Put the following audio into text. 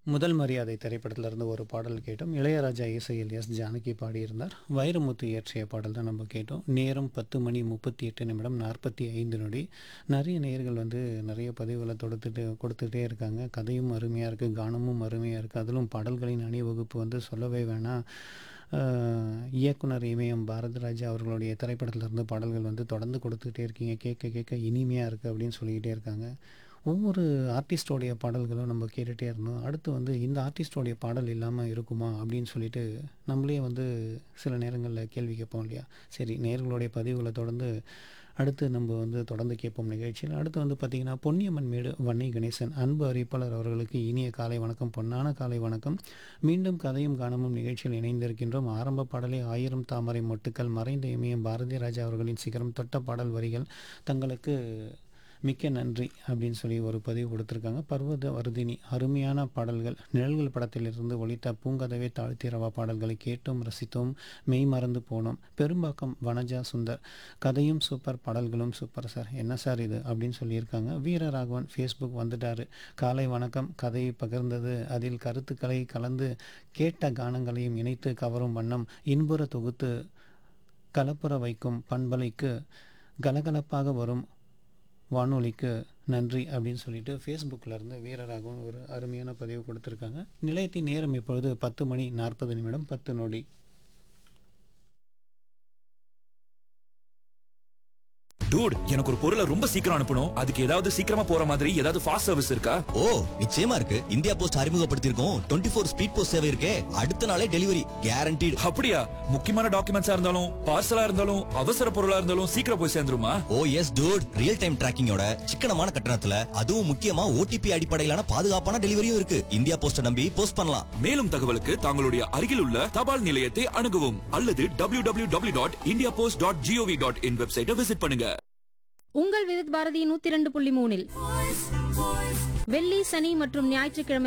முதல் மரியாதை திரைப்படத்திலிருந்து ஒரு பாடல் கேட்டோம் இளையராஜா இசையில் எஸ் ஜானகி பாடியிருந்தார் வைரமுத்து இயற்றிய பாடல் தான் நம்ம கேட்டோம் நேரம் பத்து மணி முப்பத்தி எட்டு நிமிடம் நாற்பத்தி ஐந்து நொடி நிறைய நேயர்கள் வந்து நிறைய பதிவுகளை தொடுத்துட்டு கொடுத்துட்டே இருக்காங்க கதையும் அருமையாக இருக்குது கானமும் அருமையாக இருக்குது அதிலும் பாடல்களின் அணிவகுப்பு வந்து சொல்லவே வேணாம் ஆஹ், இயக்குனர் இமயம் பாரதிராஜா அவர்களுடைய திரைப்படத்திலிருந்து பாடல்கள் வந்து தொடர்ந்து கொடுத்துட்டே இருக்கீங்க கேட்க கேட்க இனிமையாக இருக்குது அப்படின்னு சொல்லிக்கிட்டே இருக்காங்க ஒவ்வொரு ஆர்டிஸ்டோடைய பாடல்களும் நம்ம கேட்டுகிட்டே இருந்தோம் அடுத்து வந்து இந்த ஆர்டிஸ்டோடைய பாடல் இல்லாமல் இருக்குமா அப்படின்னு சொல்லிட்டு நம்மளே வந்து சில நேரங்களில் கேள்வி கேட்போம் இல்லையா சரி நேர்களுடைய பதிவுகளை தொடர்ந்து அடுத்து நம்ம வந்து தொடர்ந்து கேட்போம் நிகழ்ச்சியில் அடுத்து வந்து பார்த்திங்கன்னா பொன்னியம்மன் மேடு வன்னி கணேசன் அன்பு அறிவிப்பாளர் அவர்களுக்கு இனிய காலை வணக்கம் பொன்னான காலை வணக்கம் மீண்டும் கதையும் காணமும் நிகழ்ச்சியில் இணைந்திருக்கின்றோம் ஆரம்ப பாடலே ஆயிரம் தாமரை மொட்டுக்கள் மறைந்த இமயம் பாரதி ராஜா அவர்களின் சிகரம் தொட்ட பாடல் வரிகள் தங்களுக்கு மிக்க நன்றி அப்படின்னு சொல்லி ஒரு பதிவு கொடுத்துருக்காங்க பர்வத வர்தினி அருமையான பாடல்கள் நிழல்கள் படத்திலிருந்து ஒலித்த பூங்கதவே தாழ்த்திரவா பாடல்களை கேட்டோம் ரசித்தோம் மெய் மறந்து போனோம் பெரும்பாக்கம் வனஜா சுந்தர் கதையும் சூப்பர் பாடல்களும் சூப்பர் சார் என்ன சார் இது அப்படின்னு சொல்லியிருக்காங்க வீரராகவன் ஃபேஸ்புக் வந்துட்டாரு காலை வணக்கம் கதையை பகிர்ந்தது அதில் கருத்துக்களை கலந்து கேட்ட கானங்களையும் இணைத்து கவரும் வண்ணம் இன்புற தொகுத்து கலப்புற வைக்கும் பண்பலைக்கு கலகலப்பாக வரும் வானொலிக்கு நன்றி அப்படின்னு சொல்லிட்டு ஃபேஸ்புக்கில் இருந்து வீரராகவும் ஒரு அருமையான பதிவு கொடுத்துருக்காங்க நிலையத்தின் நேரம் இப்பொழுது பத்து மணி நாற்பது நிமிடம் பத்து நொடி டூட் எனக்கு ஒரு பொருளை ரொம்ப சீக்கிரம் அனுப்பணும் அதுக்கு ஏதாவது சீக்கிரமா போற மாதிரி ஏதாவது ஃபாஸ்ட் சர்வீஸ் இருக்கா ஓ நிச்சயமா இருக்கு இந்தியா போஸ்ட் அறிமுகப்படுத்தியிருக்கோம் டுவெண்ட்டி ஃபோர் ஸ்பீட் போஸ்ட் சேவை இருக்கே அடுத்த நாளே டெலிவரி கேரண்டீடு அப்படியா முக்கியமான டாக்குமெண்ட்ஸா இருந்தாலும் பார்சலா இருந்தாலும் அவசர பொருளா இருந்தாலும் சீக்கிரம் போய் சேர்ந்துருமா oh yes dude real time டிராக்கிங்கோட சிக்கனமான கட்டணத்துல அதுவும் முக்கியமா ஓடிபி அடிப்படையிலான பாதுகாப்பான டெலிவரியும் இருக்கு இந்தியா போஸ்ட நம்பி போஸ்ட் பண்ணலாம் மேலும் தகவலுக்கு தங்களுடைய அருகில் உள்ள தபால் நிலையத்தை அணுகவும் அல்லது W W W dot India post dot G O V dot in வெப்சைட்டை விசிட் பண்ணுங்க உங்கள் விதித் பாரதி நூத்தி இரண்டு புள்ளி மூணில் வெள்ளி சனி மற்றும் ஞாயிற்றுக்கிழமை